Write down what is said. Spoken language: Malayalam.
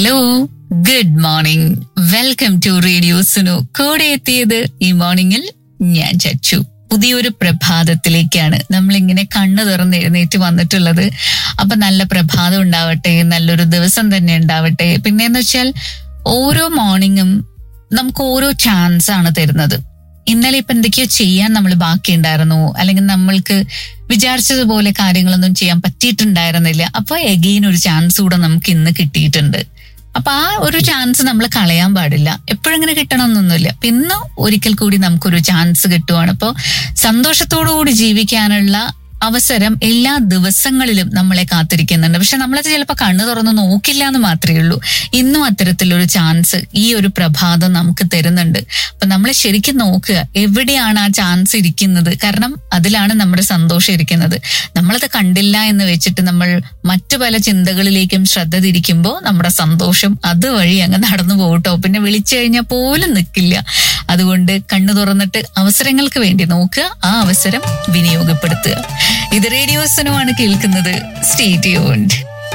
hello good morning welcome to radio സുനു കൂടെ എത്തിയത് ഈ മോർണിംഗിൽ ഞാൻ ചച്ചു പുതിയൊരു പ്രഭാതത്തിലേക്കാണ് നമ്മളിങ്ങനെ കണ്ണു തുറന്ന് എഴുന്നേറ്റ് വന്നിട്ടുള്ളത് അപ്പൊ നല്ല പ്രഭാതം ഉണ്ടാവട്ടെ നല്ലൊരു ദിവസം തന്നെ ഉണ്ടാവട്ടെ പിന്നെന്ന് വെച്ചാൽ ഓരോ മോർണിംഗും നമുക്ക് ഓരോ ചാൻസ് ആണ് തരുന്നത് ഇന്നലെ ഇപ്പൊ എന്തൊക്കെയോ ചെയ്യാൻ നമ്മൾ ബാക്കിയുണ്ടായിരുന്നു അല്ലെങ്കിൽ നമ്മൾക്ക് വിചാരിച്ചതുപോലെ കാര്യങ്ങളൊന്നും ചെയ്യാൻ പറ്റിയിട്ടുണ്ടായിരുന്നില്ല അപ്പൊ എഗെയിൻ ഒരു ചാൻസ് കൂടെ നമുക്ക് ഇന്ന് കിട്ടിയിട്ടുണ്ട് അപ്പൊ ആ ഒരു ചാൻസ് നമ്മൾ കളയാൻ പാടില്ല എപ്പോഴും ഇങ്ങനെ കിട്ടണമെന്നൊന്നുമില്ല അപ്പൊ ഇന്ന് ഒരിക്കൽ കൂടി നമുക്കൊരു ചാൻസ് കിട്ടുവാണ് അപ്പോൾ സന്തോഷത്തോടു കൂടി ജീവിക്കാനുള്ള അവസരം എല്ലാ ദിവസങ്ങളിലും നമ്മളെ കാത്തിരിക്കുന്നുണ്ട് പക്ഷെ നമ്മളത് ചിലപ്പോൾ കണ്ണു തുറന്ന് നോക്കില്ല എന്ന് മാത്രമേ ഉള്ളൂ ഇന്നും അത്തരത്തിലൊരു ചാൻസ് ഈ ഒരു പ്രഭാതം നമുക്ക് തരുന്നുണ്ട് അപ്പൊ നമ്മൾ ശരിക്കും നോക്കുക എവിടെയാണ് ആ ചാൻസ് ഇരിക്കുന്നത് കാരണം അതിലാണ് നമ്മുടെ സന്തോഷം ഇരിക്കുന്നത് നമ്മളത് കണ്ടില്ല എന്ന് വെച്ചിട്ട് നമ്മൾ മറ്റു പല ചിന്തകളിലേക്കും ശ്രദ്ധ തിരിക്കുമ്പോൾ നമ്മുടെ സന്തോഷം അതുവഴി അങ്ങ് നടന്നു പോകട്ടോ പിന്നെ വിളിച്ചു കഴിഞ്ഞാൽ പോലും നിൽക്കില്ല അതുകൊണ്ട് കണ്ണു തുറന്നിട്ട് അവസരങ്ങൾക്ക് വേണ്ടി നോക്കുക ആ അവസരം വിനിയോഗപ്പെടുത്തുക ഇത് റേഡിയോസിനുമാണ് കേൾക്കുന്നത് സ്റ്റേറ്റ് യൂണ്ട്